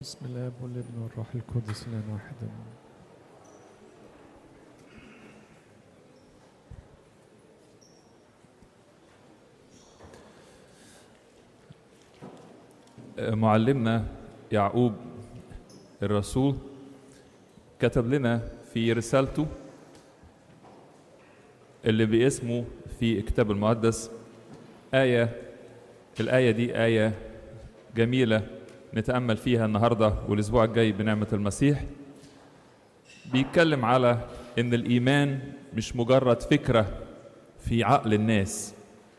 بسم الله والابن والروح القدس الان واحدا معلمنا يعقوب الرسول كتب لنا في رسالته اللي باسمه في الكتاب المقدس آية الآية دي آية جميلة نتأمل فيها النهاردة والأسبوع الجاي بنعمة المسيح بيتكلم على إن الإيمان مش مجرد فكرة في عقل الناس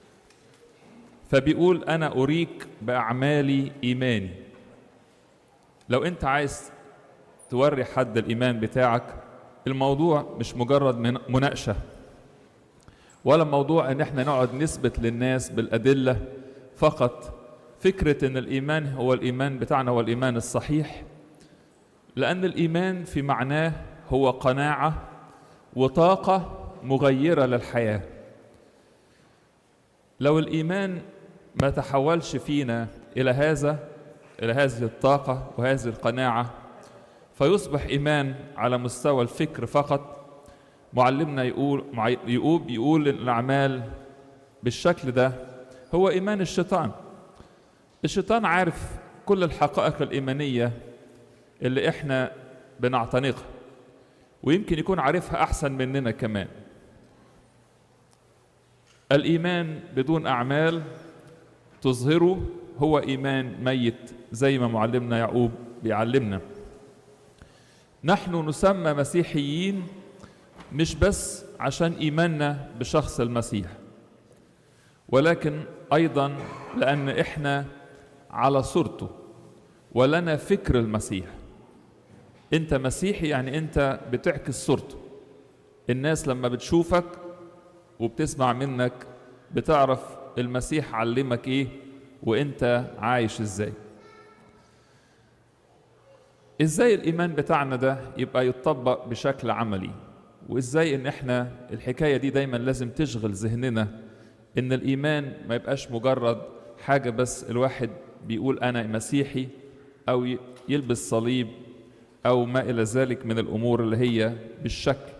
فبيقول أنا أريك بأعمالي إيماني لو أنت عايز توري حد الإيمان بتاعك الموضوع مش مجرد من- مناقشة ولا موضوع إن إحنا نقعد نثبت للناس بالأدلة فقط فكرة إن الإيمان هو الإيمان بتاعنا هو الإيمان الصحيح لأن الإيمان في معناه هو قناعة وطاقة مغيرة للحياة لو الإيمان ما تحولش فينا إلى هذا إلى هذه الطاقة وهذه القناعة فيصبح إيمان على مستوى الفكر فقط معلمنا يقول مع- يقول يقول الأعمال بالشكل ده هو إيمان الشيطان الشيطان عارف كل الحقائق الإيمانية اللي إحنا بنعتنقها ويمكن يكون عارفها أحسن مننا كمان الإيمان بدون أعمال تظهره هو إيمان ميت زي ما معلمنا يعقوب بيعلمنا نحن نسمى مسيحيين مش بس عشان إيماننا بشخص المسيح ولكن أيضا لأن إحنا على صورته ولنا فكر المسيح أنت مسيحي يعني أنت بتعكس صورته الناس لما بتشوفك وبتسمع منك بتعرف المسيح علمك ايه وانت عايش ازاي ازاي الايمان بتاعنا ده يبقى يتطبق بشكل عملي وازاي ان احنا الحكايه دي دايما لازم تشغل ذهننا ان الايمان ما يبقاش مجرد حاجه بس الواحد بيقول انا مسيحي او ي- يلبس صليب او ما الى ذلك من الامور اللي هي بالشكل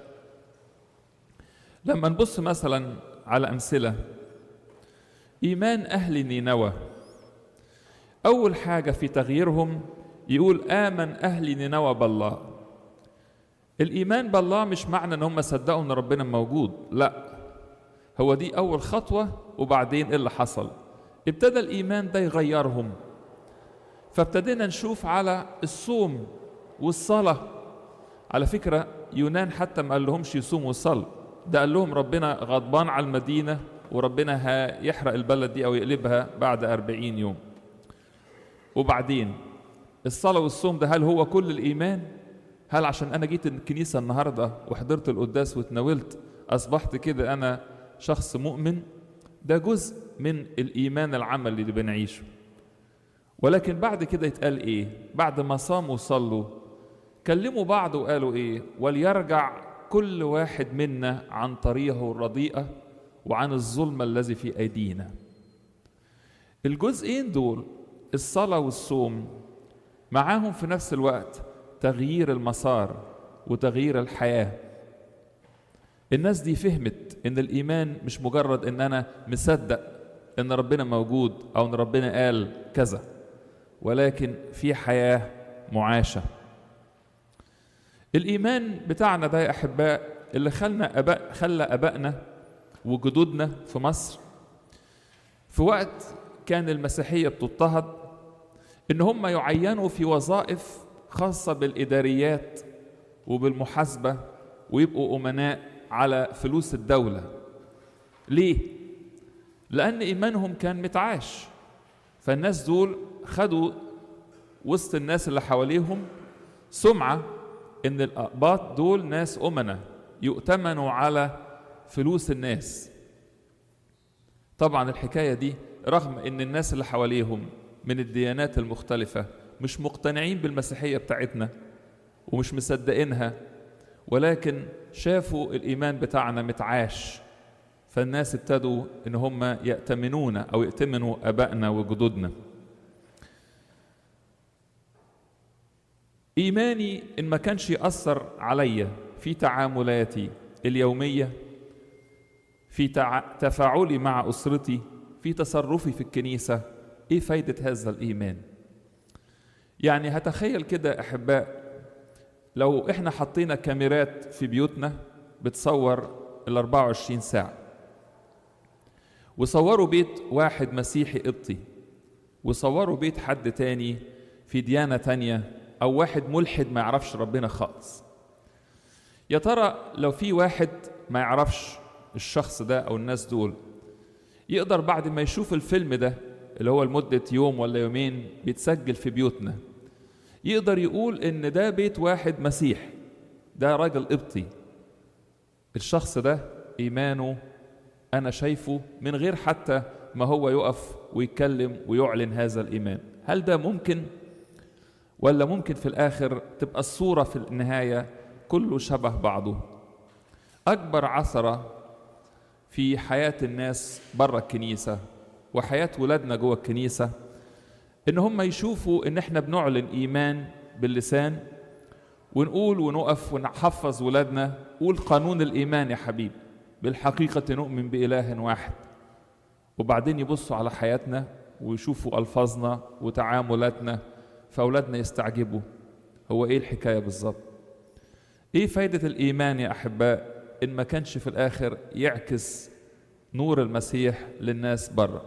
لما نبص مثلا على أمثلة إيمان أهل نينوى أول حاجة في تغييرهم يقول آمن أهل نينوى بالله الإيمان بالله مش معنى إن هم صدقوا إن ربنا موجود لا هو دي أول خطوة وبعدين إيه اللي حصل ابتدى الإيمان ده يغيرهم فابتدينا نشوف على الصوم والصلاة على فكرة يونان حتى ما قال لهمش يصوموا ويصلوا ده قال لهم ربنا غضبان على المدينة وربنا هيحرق البلد دي أو يقلبها بعد أربعين يوم وبعدين الصلاة والصوم ده هل هو كل الإيمان؟ هل عشان أنا جيت الكنيسة النهاردة وحضرت القداس واتناولت أصبحت كده أنا شخص مؤمن؟ ده جزء من الإيمان العملي اللي بنعيشه ولكن بعد كده يتقال إيه؟ بعد ما صاموا وصلوا كلموا بعض وقالوا ايه وليرجع كل واحد منا عن طريقه الرديئه وعن الظلم الذي في ايدينا الجزئين دول الصلاه والصوم معاهم في نفس الوقت تغيير المسار وتغيير الحياه الناس دي فهمت ان الايمان مش مجرد ان انا مصدق ان ربنا موجود او ان ربنا قال كذا ولكن في حياه معاشه الإيمان بتاعنا ده يا أحباء اللي خلنا أباء خلى أبائنا وجدودنا في مصر في وقت كان المسيحية بتضطهد إن هم يعينوا في وظائف خاصة بالإداريات وبالمحاسبة ويبقوا أمناء على فلوس الدولة ليه؟ لأن إيمانهم كان متعاش فالناس دول خدوا وسط الناس اللي حواليهم سمعة إن الأقباط دول ناس أمنة يؤتمنوا على فلوس الناس طبعا الحكاية دي رغم إن الناس اللي حواليهم من الديانات المختلفة مش مقتنعين بالمسيحية بتاعتنا ومش مصدقينها ولكن شافوا الإيمان بتاعنا متعاش فالناس ابتدوا إن هم يأتمنون أو يأتمنوا أبائنا وجدودنا ايماني ان ما كانش ياثر عليا في تعاملاتي اليوميه في تع... تفاعلي مع اسرتي في تصرفي في الكنيسه ايه فايده هذا الايمان يعني هتخيل كده احباء لو احنا حطينا كاميرات في بيوتنا بتصور ال 24 ساعه وصوروا بيت واحد مسيحي قبطي وصوروا بيت حد تاني في ديانه تانيه او واحد ملحد ما يعرفش ربنا خالص يا ترى لو في واحد ما يعرفش الشخص ده او الناس دول يقدر بعد ما يشوف الفيلم ده اللي هو لمدة يوم ولا يومين بيتسجل في بيوتنا يقدر يقول ان ده بيت واحد مسيح ده راجل قبطي الشخص ده ايمانه انا شايفه من غير حتى ما هو يقف ويتكلم ويعلن هذا الايمان هل ده ممكن ولا ممكن في الاخر تبقى الصوره في النهايه كله شبه بعضه اكبر عثره في حياه الناس بره الكنيسه وحياه ولادنا جوه الكنيسه ان هم يشوفوا ان احنا بنعلن ايمان باللسان ونقول ونقف ونحفظ ولادنا قول قانون الايمان يا حبيبي بالحقيقه نؤمن باله واحد وبعدين يبصوا على حياتنا ويشوفوا الفاظنا وتعاملاتنا فاولادنا يستعجبوا هو ايه الحكايه بالظبط ايه فايده الايمان يا احباء ان ما كانش في الاخر يعكس نور المسيح للناس بره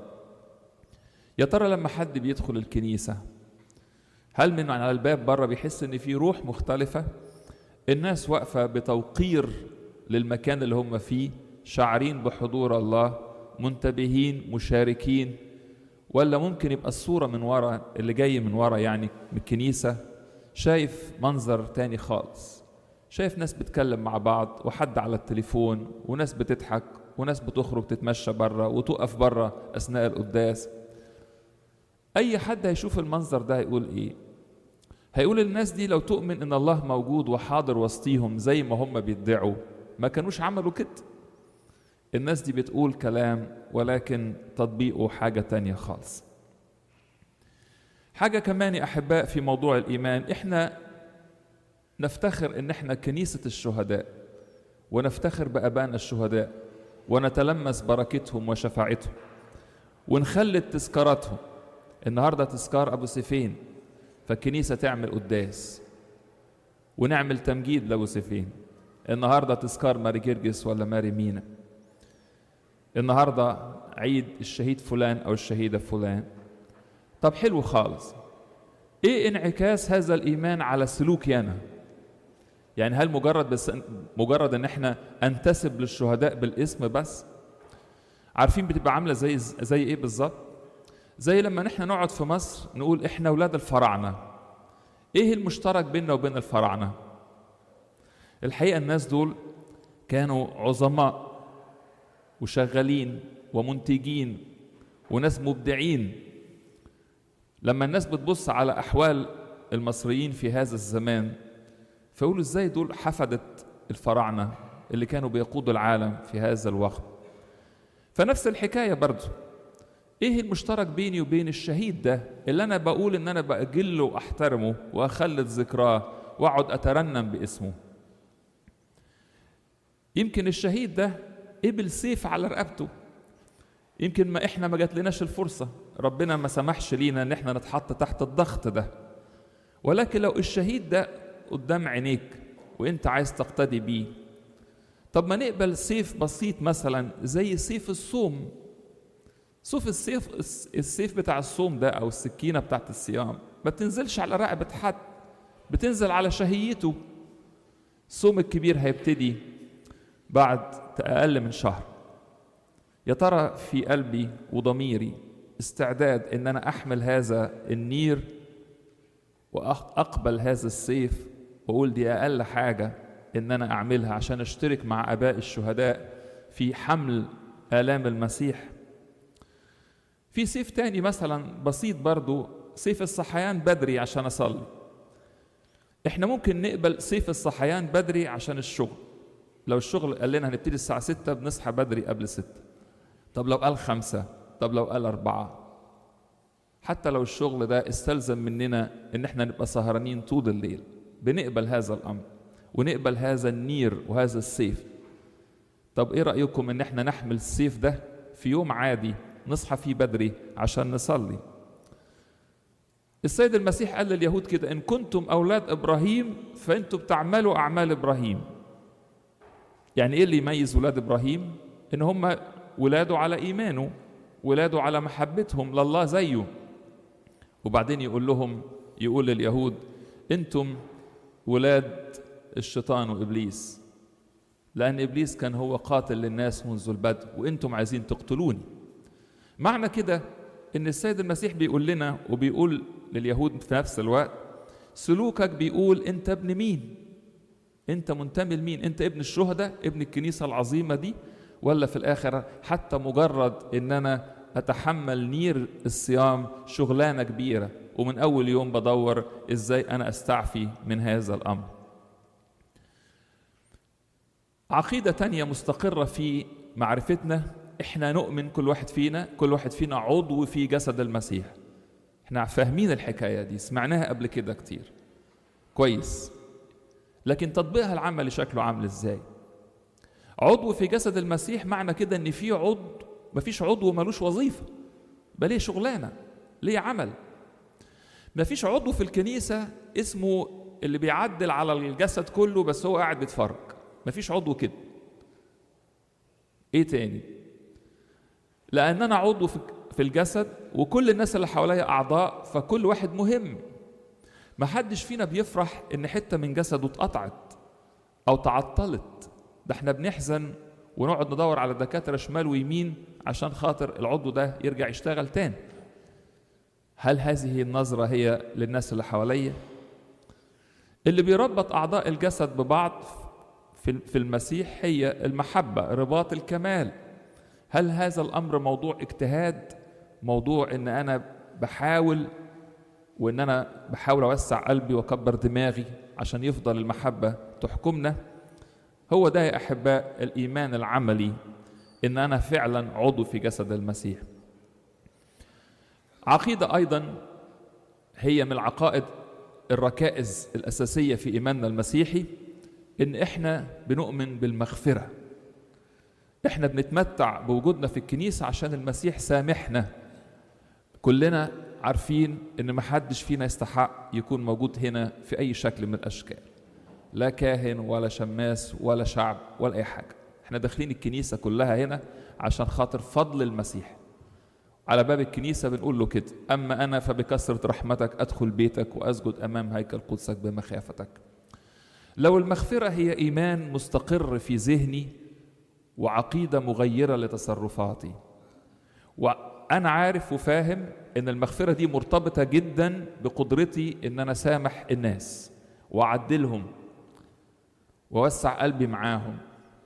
يا ترى لما حد بيدخل الكنيسه هل من على الباب بره بيحس ان في روح مختلفه الناس واقفه بتوقير للمكان اللي هم فيه شاعرين بحضور الله منتبهين مشاركين ولا ممكن يبقى الصورة من ورا اللي جاي من ورا يعني من الكنيسة شايف منظر تاني خالص شايف ناس بتكلم مع بعض وحد على التليفون وناس بتضحك وناس بتخرج تتمشى بره وتقف بره أثناء القداس أي حد هيشوف المنظر ده هيقول إيه هيقول الناس دي لو تؤمن إن الله موجود وحاضر وسطيهم زي ما هم بيدعوا ما كانوش عملوا كده الناس دي بتقول كلام ولكن تطبيقه حاجة تانية خالص حاجة كمان يا أحباء في موضوع الإيمان إحنا نفتخر إن إحنا كنيسة الشهداء ونفتخر بأبائنا الشهداء ونتلمس بركتهم وشفاعتهم ونخلد تذكاراتهم النهاردة تذكار أبو سيفين فالكنيسة تعمل قداس ونعمل تمجيد لأبو سيفين النهاردة تذكار ماري جرجس ولا ماري مينا النهارده عيد الشهيد فلان او الشهيده فلان طب حلو خالص ايه انعكاس هذا الايمان على سلوكي انا يعني هل مجرد بس مجرد ان احنا انتسب للشهداء بالاسم بس عارفين بتبقى عامله زي زي ايه بالظبط زي لما نحن نقعد في مصر نقول احنا اولاد الفراعنه ايه المشترك بيننا وبين الفراعنه الحقيقه الناس دول كانوا عظماء وشغالين ومنتجين وناس مبدعين لما الناس بتبص على احوال المصريين في هذا الزمان فيقولوا ازاي دول حفدة الفراعنة اللي كانوا بيقودوا العالم في هذا الوقت فنفس الحكاية برضو ايه المشترك بيني وبين الشهيد ده اللي انا بقول ان انا باجله واحترمه واخلد ذكراه واقعد اترنم باسمه يمكن الشهيد ده قبل سيف على رقبته يمكن ما احنا ما جاتلناش الفرصة ربنا ما سمحش لينا ان احنا نتحط تحت الضغط ده ولكن لو الشهيد ده قدام عينيك وانت عايز تقتدي بيه طب ما نقبل سيف بسيط مثلا زي سيف الصوم شوف السيف السيف بتاع الصوم ده او السكينه بتاعت الصيام ما بتنزلش على رقبه حد بتنزل على شهيته الصوم الكبير هيبتدي بعد اقل من شهر يا ترى في قلبي وضميري استعداد ان انا احمل هذا النير واقبل هذا السيف واقول دي اقل حاجه ان انا اعملها عشان اشترك مع اباء الشهداء في حمل الام المسيح في سيف تاني مثلا بسيط برضو سيف الصحيان بدري عشان اصلي احنا ممكن نقبل سيف الصحيان بدري عشان الشغل لو الشغل قال لنا هنبتدي الساعة ستة بنصحى بدري قبل ستة طب لو قال خمسة طب لو قال أربعة حتى لو الشغل ده استلزم مننا إن احنا نبقى سهرانين طول الليل بنقبل هذا الامر ونقبل هذا النير وهذا السيف طب ايه رايكم ان احنا نحمل السيف ده في يوم عادي نصحى فيه بدري عشان نصلي السيد المسيح قال لليهود كده ان كنتم اولاد ابراهيم فانتم بتعملوا اعمال ابراهيم يعني ايه اللي يميز ولاد ابراهيم ان هم ولاده على ايمانه ولاده على محبتهم لله زيه وبعدين يقول لهم يقول لليهود انتم ولاد الشيطان وابليس لان ابليس كان هو قاتل للناس منذ البدء وانتم عايزين تقتلوني معنى كده ان السيد المسيح بيقول لنا وبيقول لليهود في نفس الوقت سلوكك بيقول انت ابن مين انت منتمي لمين انت ابن الشهداء ابن الكنيسه العظيمه دي ولا في الاخر حتى مجرد ان انا اتحمل نير الصيام شغلانه كبيره ومن اول يوم بدور ازاي انا استعفي من هذا الامر عقيده تانية مستقره في معرفتنا احنا نؤمن كل واحد فينا كل واحد فينا عضو في جسد المسيح احنا فاهمين الحكايه دي سمعناها قبل كده كتير كويس لكن تطبيقها العملي شكله عامل ازاي عضو في جسد المسيح معنى كده ان في عضو مفيش عضو ملوش وظيفه بل ليه شغلانه ليه عمل مفيش عضو في الكنيسه اسمه اللي بيعدل على الجسد كله بس هو قاعد بيتفرج مفيش عضو كده ايه تاني لان انا عضو في الجسد وكل الناس اللي حواليا اعضاء فكل واحد مهم ما حدش فينا بيفرح ان حته من جسده اتقطعت او تعطلت ده احنا بنحزن ونقعد ندور على دكاتره شمال ويمين عشان خاطر العضو ده يرجع يشتغل تاني هل هذه النظره هي للناس اللي حواليا اللي بيربط اعضاء الجسد ببعض في المسيح هي المحبه رباط الكمال هل هذا الامر موضوع اجتهاد موضوع ان انا بحاول وان انا بحاول اوسع قلبي واكبر دماغي عشان يفضل المحبه تحكمنا هو ده يا احباء الايمان العملي ان انا فعلا عضو في جسد المسيح عقيده ايضا هي من العقائد الركائز الاساسيه في ايماننا المسيحي ان احنا بنؤمن بالمغفره احنا بنتمتع بوجودنا في الكنيسه عشان المسيح سامحنا كلنا عارفين ان ما حدش فينا يستحق يكون موجود هنا في اي شكل من الاشكال لا كاهن ولا شماس ولا شعب ولا اي حاجه احنا داخلين الكنيسه كلها هنا عشان خاطر فضل المسيح على باب الكنيسة بنقول له كده أما أنا فبكثرة رحمتك أدخل بيتك وأسجد أمام هيكل قدسك بمخافتك لو المغفرة هي إيمان مستقر في ذهني وعقيدة مغيرة لتصرفاتي وأنا عارف وفاهم إن المغفرة دي مرتبطة جدا بقدرتي إن أنا سامح الناس وأعدلهم وأوسع قلبي معاهم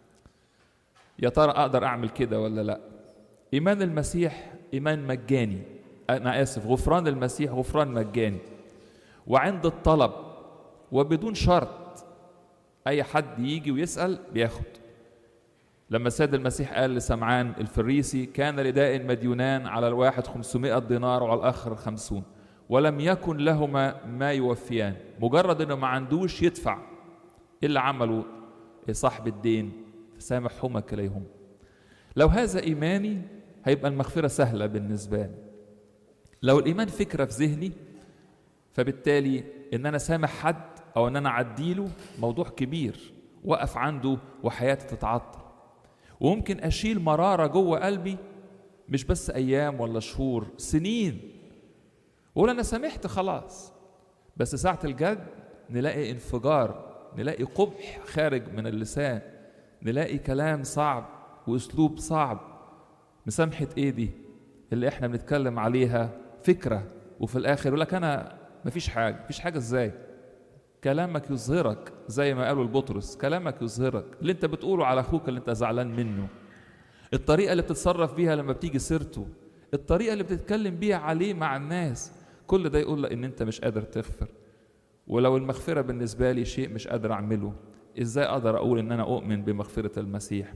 يا ترى أقدر أعمل كده ولا لأ إيمان المسيح إيمان مجاني أنا آسف غفران المسيح غفران مجاني وعند الطلب وبدون شرط أي حد يجي ويسأل بياخد لما السيد المسيح قال لسمعان الفريسي كان لداء مديونان على الواحد خمسمائة دينار وعلى الآخر خمسون ولم يكن لهما ما يوفيان مجرد انه ما عندوش يدفع ايه اللي عمله صاحب الدين فسامحهما كليهم لو هذا ايماني هيبقى المغفرة سهلة بالنسبة لي لو الإيمان فكرة في ذهني فبالتالي إن أنا سامح حد أو إن أنا أعديله موضوع كبير وقف عنده وحياتي تتعطل وممكن أشيل مرارة جوه قلبي مش بس أيام ولا شهور سنين وأقول أنا سامحت خلاص بس ساعة الجد نلاقي انفجار نلاقي قبح خارج من اللسان نلاقي كلام صعب وأسلوب صعب مسامحة ايه دي اللي احنا بنتكلم عليها فكرة وفي الاخر يقول لك انا مفيش حاجة مفيش حاجة ازاي كلامك يظهرك زي ما قالوا البطرس كلامك يظهرك اللي انت بتقوله على اخوك اللي انت زعلان منه الطريقة اللي بتتصرف بيها لما بتيجي سيرته الطريقة اللي بتتكلم بيها عليه مع الناس كل ده يقول لك ان انت مش قادر تغفر ولو المغفرة بالنسبة لي شيء مش قادر اعمله ازاي اقدر اقول ان انا اؤمن بمغفرة المسيح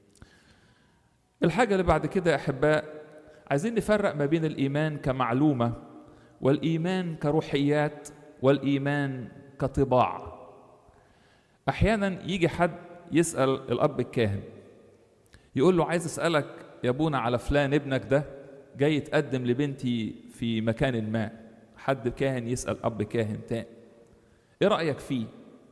الحاجة اللي بعد كده يا أحباء عايزين نفرق ما بين الإيمان كمعلومة والإيمان كروحيات والإيمان كطباع احيانا يجي حد يسال الاب الكاهن يقول له عايز اسالك يا ابونا على فلان ابنك ده جاي يتقدم لبنتي في مكان ما حد كاهن يسال اب كاهن تاني ايه رايك فيه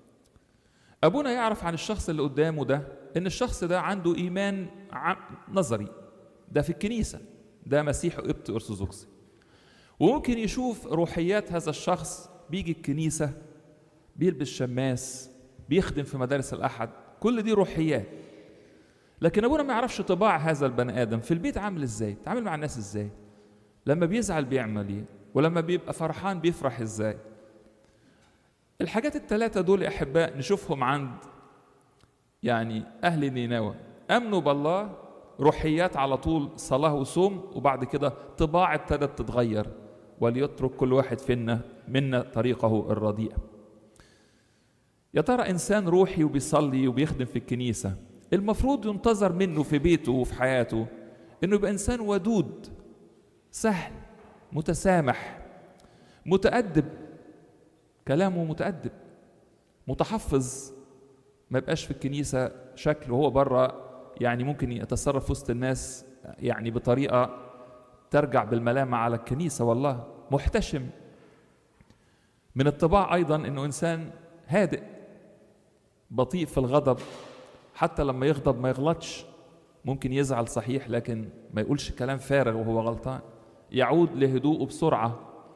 ابونا يعرف عن الشخص اللي قدامه ده ان الشخص ده عنده ايمان نظري ده في الكنيسه ده مسيحي قبطي ارثوذكسي وممكن يشوف روحيات هذا الشخص بيجي الكنيسه بيلبس شماس بيخدم في مدارس الاحد كل دي روحيات لكن ابونا ما يعرفش طباع هذا البني ادم في البيت عامل ازاي بيتعامل مع الناس ازاي لما بيزعل بيعمل ايه ولما بيبقى فرحان بيفرح ازاي الحاجات الثلاثة دول أحباء نشوفهم عند يعني أهل نينوى أمنوا بالله روحيات على طول صلاة وصوم وبعد كده طباع ابتدت تتغير وليترك كل واحد فينا منا طريقه الرديئة يا ترى إنسان روحي وبيصلي وبيخدم في الكنيسة المفروض ينتظر منه في بيته وفي حياته إنه يبقى إنسان ودود سهل متسامح متأدب كلامه متأدب متحفظ ما يبقاش في الكنيسة شكل وهو بره يعني ممكن يتصرف وسط الناس يعني بطريقة ترجع بالملامة على الكنيسة والله محتشم من الطباع أيضا أنه إنسان هادئ بطيء في الغضب حتى لما يغضب ما يغلطش ممكن يزعل صحيح لكن ما يقولش كلام فارغ وهو غلطان يعود لهدوءه بسرعة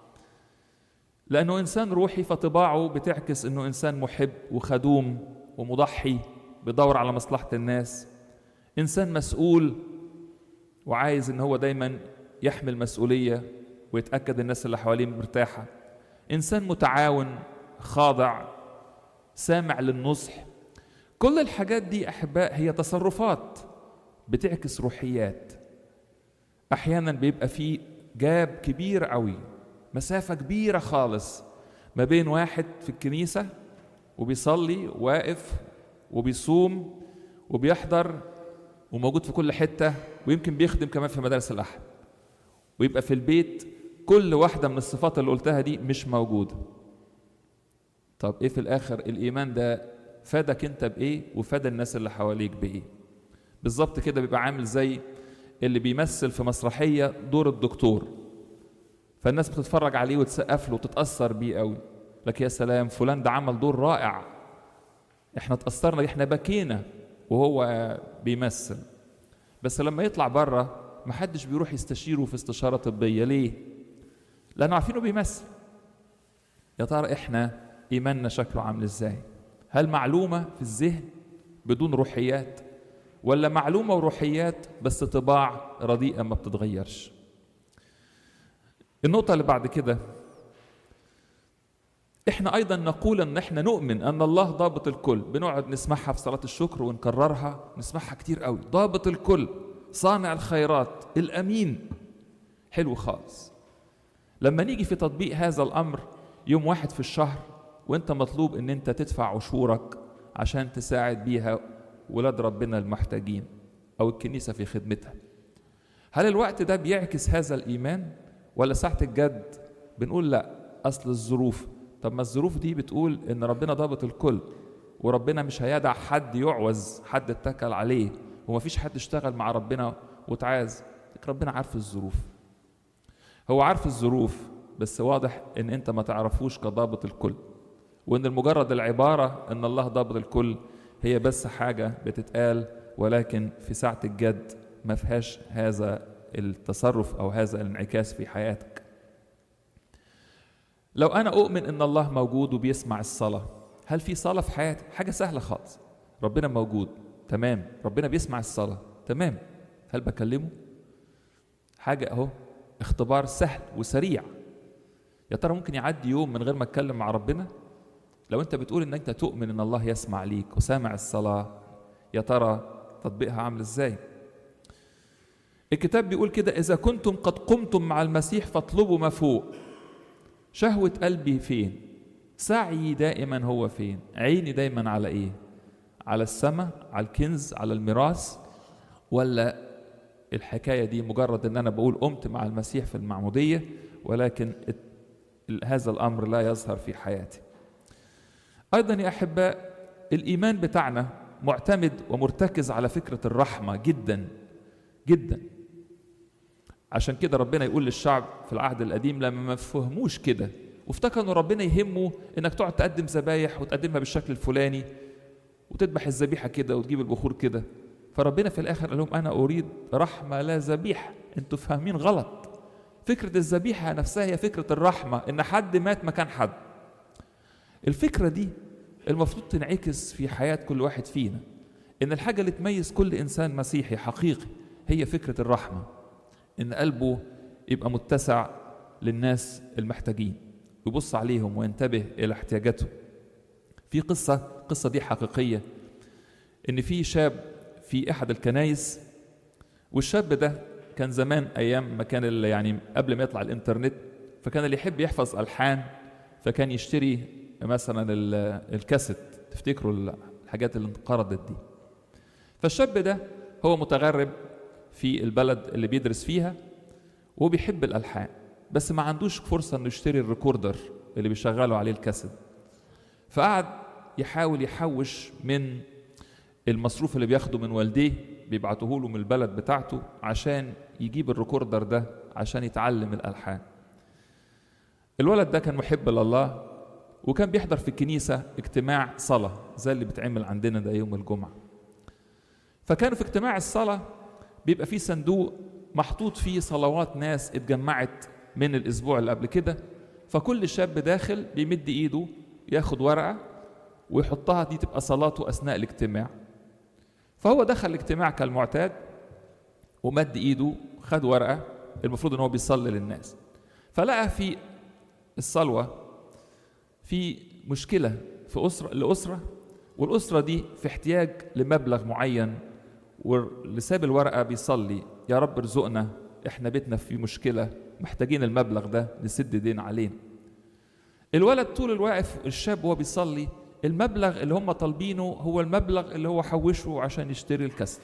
لأنه إنسان روحي فطباعه بتعكس أنه إنسان محب وخدوم ومضحي بيدور على مصلحة الناس إنسان مسؤول وعايز إن هو دايما يحمل مسؤولية ويتأكد الناس اللي حواليه مرتاحة إنسان متعاون خاضع سامع للنصح كل الحاجات دي أحباء هي تصرفات بتعكس روحيات أحيانا بيبقى في جاب كبير قوي مسافة كبيرة خالص ما بين واحد في الكنيسة وبيصلي واقف وبيصوم وبيحضر وموجود في كل حتة ويمكن بيخدم كمان في مدارس الأحد ويبقى في البيت كل واحدة من الصفات اللي قلتها دي مش موجودة طب ايه في الآخر الإيمان ده فادك انت بإيه وفاد الناس اللي حواليك بإيه بالظبط كده بيبقى عامل زي اللي بيمثل في مسرحية دور الدكتور فالناس بتتفرج عليه وتسقف له وتتأثر بيه قوي لك يا سلام فلان ده عمل دور رائع احنا اتأثرنا احنا بكينا وهو بيمثل بس لما يطلع بره محدش بيروح يستشيره في استشارة طبية ليه؟ لأنه عارفينه بيمثل يا ترى احنا إيماننا شكله عامل ازاي؟ هل معلومة في الذهن بدون روحيات ولا معلومة وروحيات بس طباع رديئة ما بتتغيرش النقطة اللي بعد كده احنا ايضا نقول ان احنا نؤمن ان الله ضابط الكل بنقعد نسمعها في صلاة الشكر ونكررها نسمعها كتير قوي ضابط الكل صانع الخيرات الامين حلو خالص لما نيجي في تطبيق هذا الامر يوم واحد في الشهر وانت مطلوب ان انت تدفع عشورك عشان تساعد بيها ولاد ربنا المحتاجين او الكنيسه في خدمتها هل الوقت ده بيعكس هذا الايمان ولا ساعه الجد بنقول لا اصل الظروف طب ما الظروف دي بتقول ان ربنا ضابط الكل وربنا مش هيدع حد يعوز حد اتكل عليه وما فيش حد اشتغل مع ربنا وتعاز ربنا عارف الظروف هو عارف الظروف بس واضح ان انت ما تعرفوش كضابط الكل وان المجرد العباره ان الله ضابط الكل هي بس حاجه بتتقال ولكن في ساعه الجد ما فيهاش هذا التصرف او هذا الانعكاس في حياتك لو انا اؤمن ان الله موجود وبيسمع الصلاه هل في صلاه في حياتي حاجه سهله خالص ربنا موجود تمام ربنا بيسمع الصلاه تمام هل بكلمه حاجه اهو اختبار سهل وسريع يا ترى ممكن يعدي يوم من غير ما اتكلم مع ربنا لو انت بتقول ان انت تؤمن ان الله يسمع ليك وسامع الصلاه يا ترى تطبيقها عامل ازاي الكتاب بيقول كده اذا كنتم قد قمتم مع المسيح فاطلبوا ما فوق شهوه قلبي فين سعي دائما هو فين عيني دايما على ايه على السماء على الكنز على الميراث ولا الحكايه دي مجرد ان انا بقول قمت مع المسيح في المعموديه ولكن هذا الامر لا يظهر في حياتي ايضا يا احباء الايمان بتاعنا معتمد ومرتكز على فكره الرحمه جدا جدا عشان كده ربنا يقول للشعب في العهد القديم لما ما فهموش كده وافتكروا ان ربنا يهمه انك تقعد تقدم ذبايح وتقدمها بالشكل الفلاني وتذبح الذبيحه كده وتجيب البخور كده فربنا في الاخر قال لهم انا اريد رحمه لا ذبيحه انتوا فاهمين غلط فكره الذبيحه نفسها هي فكره الرحمه ان حد مات مكان حد الفكره دي المفروض تنعكس في حياه كل واحد فينا ان الحاجه اللي تميز كل انسان مسيحي حقيقي هي فكره الرحمه ان قلبه يبقى متسع للناس المحتاجين يبص عليهم وينتبه الى احتياجاتهم في قصه القصه دي حقيقيه ان في شاب في احد الكنايس والشاب ده كان زمان ايام ما كان يعني قبل ما يطلع الانترنت فكان اللي يحب يحفظ الحان فكان يشتري مثلا الكاسيت تفتكروا الحاجات اللي انقرضت دي فالشاب ده هو متغرب في البلد اللي بيدرس فيها وبيحب الالحان بس ما عندوش فرصه انه يشتري الريكوردر اللي بيشغلوا عليه الكاسيت فقعد يحاول يحوش من المصروف اللي بياخده من والديه بيبعتوه له من البلد بتاعته عشان يجيب الريكوردر ده عشان يتعلم الالحان الولد ده كان محب لله وكان بيحضر في الكنيسة اجتماع صلاة زي اللي بيتعمل عندنا ده يوم الجمعة فكانوا في اجتماع الصلاة بيبقى فيه صندوق محطوط فيه صلوات ناس اتجمعت من الأسبوع اللي قبل كده فكل شاب داخل بيمد إيده ياخد ورقة ويحطها دي تبقى صلاته أثناء الاجتماع فهو دخل الاجتماع كالمعتاد ومد إيده خد ورقة المفروض إن هو بيصلي للناس فلقى في الصلوة في مشكلة في أسرة لأسرة والأسرة دي في احتياج لمبلغ معين واللي ساب الورقة بيصلي يا رب ارزقنا احنا بيتنا في مشكلة محتاجين المبلغ ده نسد دين علينا الولد طول الواقف الشاب وهو بيصلي المبلغ اللي هم طالبينه هو المبلغ اللي هو حوشه عشان يشتري الكاسيت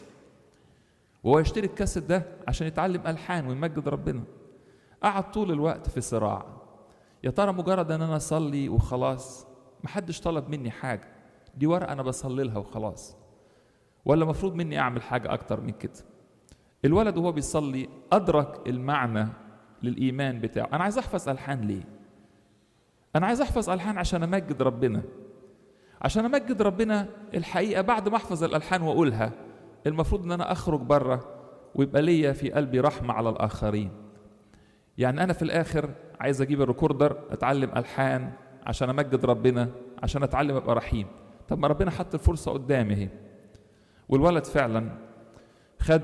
وهو يشتري الكاسيت ده عشان يتعلم ألحان ويمجد ربنا قعد طول الوقت في صراع يا ترى مجرد ان انا اصلي وخلاص محدش طلب مني حاجه دي ورقه انا بصلي لها وخلاص ولا مفروض مني اعمل حاجه اكتر من كده الولد وهو بيصلي ادرك المعنى للايمان بتاعه انا عايز احفظ الحان ليه انا عايز احفظ الحان عشان امجد ربنا عشان امجد ربنا الحقيقه بعد ما احفظ الالحان واقولها المفروض ان انا اخرج بره ويبقى ليا في قلبي رحمه على الاخرين يعني انا في الاخر عايز اجيب الريكوردر اتعلم الحان عشان امجد ربنا عشان اتعلم ابقى رحيم طب ما ربنا حط الفرصه قدامي اهي والولد فعلا خد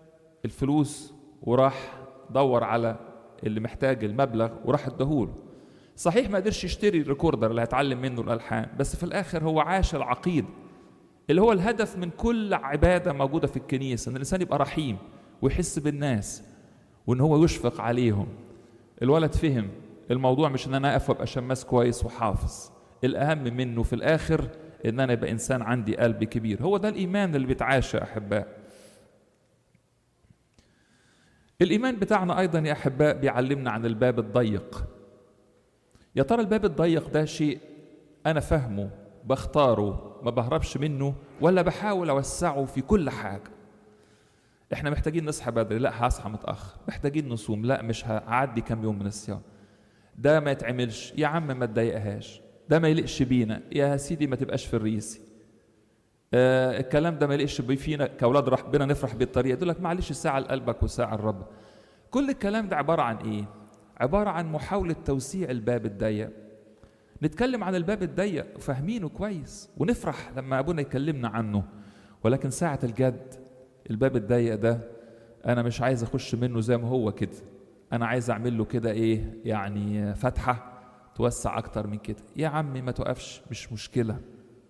الفلوس وراح دور على اللي محتاج المبلغ وراح اداهوله صحيح ما قدرش يشتري الريكوردر اللي هيتعلم منه الالحان بس في الاخر هو عاش العقيده اللي هو الهدف من كل عباده موجوده في الكنيسه ان الانسان يبقى رحيم ويحس بالناس وان هو يشفق عليهم الولد فهم الموضوع مش ان انا اقف وابقى شماس كويس وحافظ الاهم منه في الاخر ان انا يبقى انسان عندي قلب كبير هو ده الايمان اللي بيتعاش يا احباء الايمان بتاعنا ايضا يا احباء بيعلمنا عن الباب الضيق يا ترى الباب الضيق ده شيء انا فاهمه بختاره ما بهربش منه ولا بحاول اوسعه في كل حاجه احنا محتاجين نصحى بدري لا هصحى متاخر محتاجين نصوم لا مش هعدي كام يوم من الصيام ده ما يتعملش يا عم ما تضايقهاش ده ما يليقش بينا يا سيدي ما تبقاش في الريسي آه الكلام ده ما يليقش فينا كاولاد ربنا نفرح بالطريقه يقول لك معلش ساعه لقلبك وساعه لرب كل الكلام ده عباره عن ايه عباره عن محاوله توسيع الباب الضيق نتكلم عن الباب الضيق وفاهمينه كويس ونفرح لما ابونا يكلمنا عنه ولكن ساعه الجد الباب الضيق ده انا مش عايز اخش منه زي ما هو كده انا عايز اعمل له كده ايه يعني فتحه توسع اكتر من كده يا عمي ما توقفش مش مشكله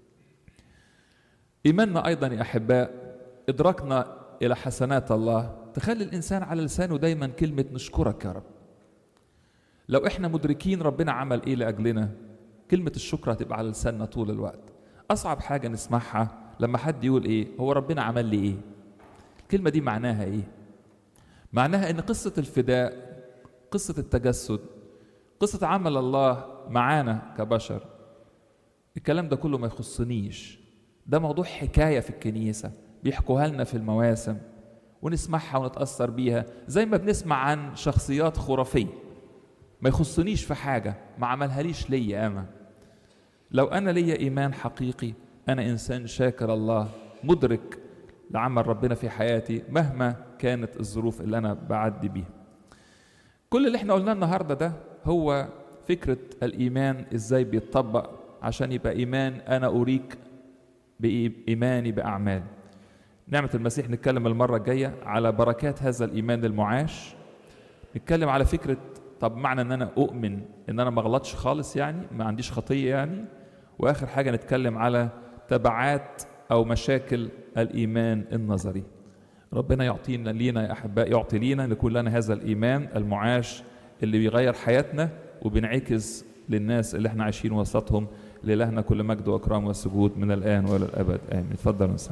ايماننا ايضا يا احباء ادراكنا الى حسنات الله تخلي الانسان على لسانه دايما كلمه نشكرك يا رب لو احنا مدركين ربنا عمل ايه لاجلنا كلمه الشكر هتبقى على لساننا طول الوقت اصعب حاجه نسمعها لما حد يقول ايه هو ربنا عمل لي ايه الكلمة دي معناها إيه؟ معناها إن قصة الفداء قصة التجسد قصة عمل الله معانا كبشر الكلام ده كله ما يخصنيش ده موضوع حكاية في الكنيسة بيحكوها لنا في المواسم ونسمعها ونتأثر بيها زي ما بنسمع عن شخصيات خرافية ما يخصنيش في حاجة ما عملها ليش ليا أنا لو أنا ليا إيمان حقيقي أنا إنسان شاكر الله مدرك لعمل ربنا في حياتي مهما كانت الظروف اللي أنا بعدي بيها كل اللي احنا قلناه النهارده ده هو فكرة الإيمان إزاي بيتطبق عشان يبقى إيمان أنا أريك بإيماني بأعمال نعمة المسيح نتكلم المرة الجاية على بركات هذا الإيمان المعاش نتكلم على فكرة طب معنى ان انا اؤمن ان انا ما غلطش خالص يعني ما عنديش خطيه يعني واخر حاجه نتكلم على تبعات او مشاكل الايمان النظري ربنا يعطينا لينا يا احباء يعطي لينا نكون لنا هذا الايمان المعاش اللي بيغير حياتنا وبينعكس للناس اللي احنا عايشين وسطهم لإلهنا كل مجد واكرام وسجود من الان والى الابد امين اتفضل نسأل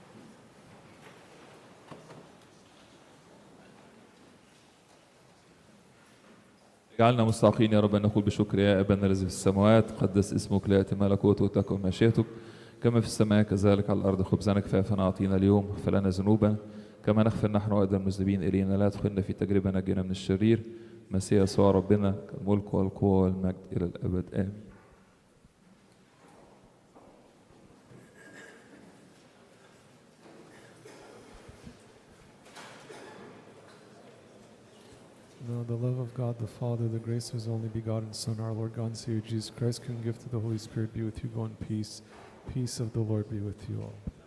اجعلنا مستحقين يا رب ان نقول بشكر يا ابانا الذي في السماوات قدس اسمك لياتي ملكوتك وتكن مشيئتك كما في السماء كذلك على الارض خبزنا كفافنا اعطينا اليوم اغفر لنا ذنوبنا كما نغفر نحن ايضا المذنبين الينا لا تدخلنا في تجربه نجينا من الشرير مسيح يسوع ربنا الملك والقوه والمجد الى الابد امين Now the love of God the Father, the grace of His only begotten Son, our Lord God and Savior Jesus Christ, can give to the Holy Spirit be with you. Go in peace. Peace of the Lord be with you all.